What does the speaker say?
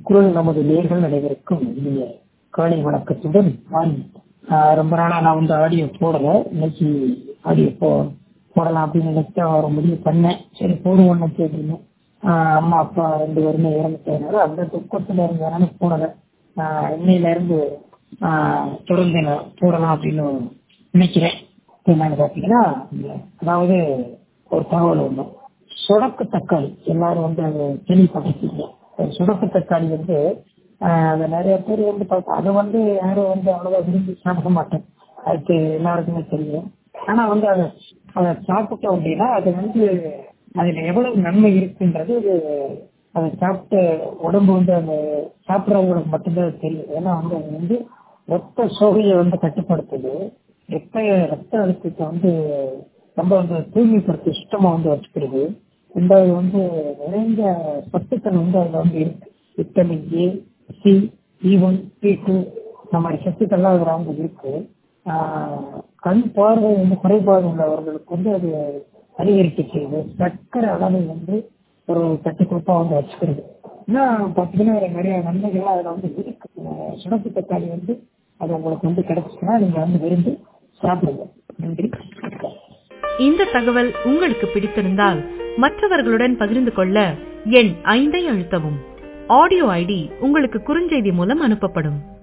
குரல் நமது நேர்கள் அனைவருக்கும் இனிய காலை வணக்கத்துடன் வாங்கி ரொம்ப நாளா நான் வந்து ஆடியோ போடல இன்னைக்கு ஆடியோ போ போடலாம் அப்படின்னு நினைச்சு ஒரு முடிவு பண்ணேன் சரி போடுவோம் நினைச்சு அப்படின்னு ஆஹ் அம்மா அப்பா ரெண்டு பேருமே இறந்துட்டதுனால அந்த துக்கத்துல இருந்ததுனால போடல ஆஹ் இன்னையில இருந்து ஆஹ் தொடர்ந்து நான் போடலாம் அப்படின்னு நினைக்கிறேன் என்னன்னு பாத்தீங்கன்னா அதாவது ஒரு தகவல் ஒண்ணு சுடக்கு தக்காளி எல்லாரும் வந்து அது கேள்விப்பட்டிருக்கீங்க சுடக்கு தக்காளி வந்து ஆஹ் அது நிறைய பேர் வந்து பார்த்தா அதை வந்து யாரும் வந்து அவ்வளவா விரும்பி சாப்பிட மாட்டேன் அதுக்கு எல்லாருக்குமே தெரியும் ஆனா வந்து அதை அதை சாப்பிட்டோம் அப்படின்னா அது வந்து அதுல எவ்வளவு நன்மை இருக்குன்றது அது அதை சாப்பிட்ட உடம்பு வந்து அந்த சாப்பிட்றவங்களுக்கு மட்டும்தான் தெரியும் ஏன்னா வந்து அது வந்து ரத்த சோகையை வந்து கட்டுப்படுத்துது ரத்த ரத்த அழுத்தத்தை வந்து ரொம்ப வந்து தூய்மைப்படுத்தி சுத்தமா வந்து வச்சுக்கிறது ரெண்டாவது வந்து நிறைந்த சத்துக்கள் வந்து அதுல வந்து இருக்கு vitamin A C E one B two இந்த மாதிரி சத்துக்கள்லாம் அதுல வந்து இருக்கு ஆஹ் கண் பார்வை வந்து குறைபாடு உள்ளவர்களுக்கு வந்து அது அதிகரிக்க செய்யுது சர்க்கரை அளவை வந்து ஒரு கட்டுக்கோப்பா வந்து வச்சுக்கிறது இன்னும் பார்த்தீங்கன்னா நிறைய நன்மைகள்லாம் அதுல வந்து இருக்கு சுடப்பு தக்காளி வந்து அது உங்களுக்கு வந்து கிடைச்சுன்னா நீங்க வந்து விரும்பி சாப்பிடுங்க நன்றி இந்த தகவல் உங்களுக்கு பிடித்திருந்தால் மற்றவர்களுடன் பகிர்ந்து கொள்ள எண் ஐந்தை அழுத்தவும் ஆடியோ ஐடி உங்களுக்கு குறுஞ்செய்தி மூலம் அனுப்பப்படும்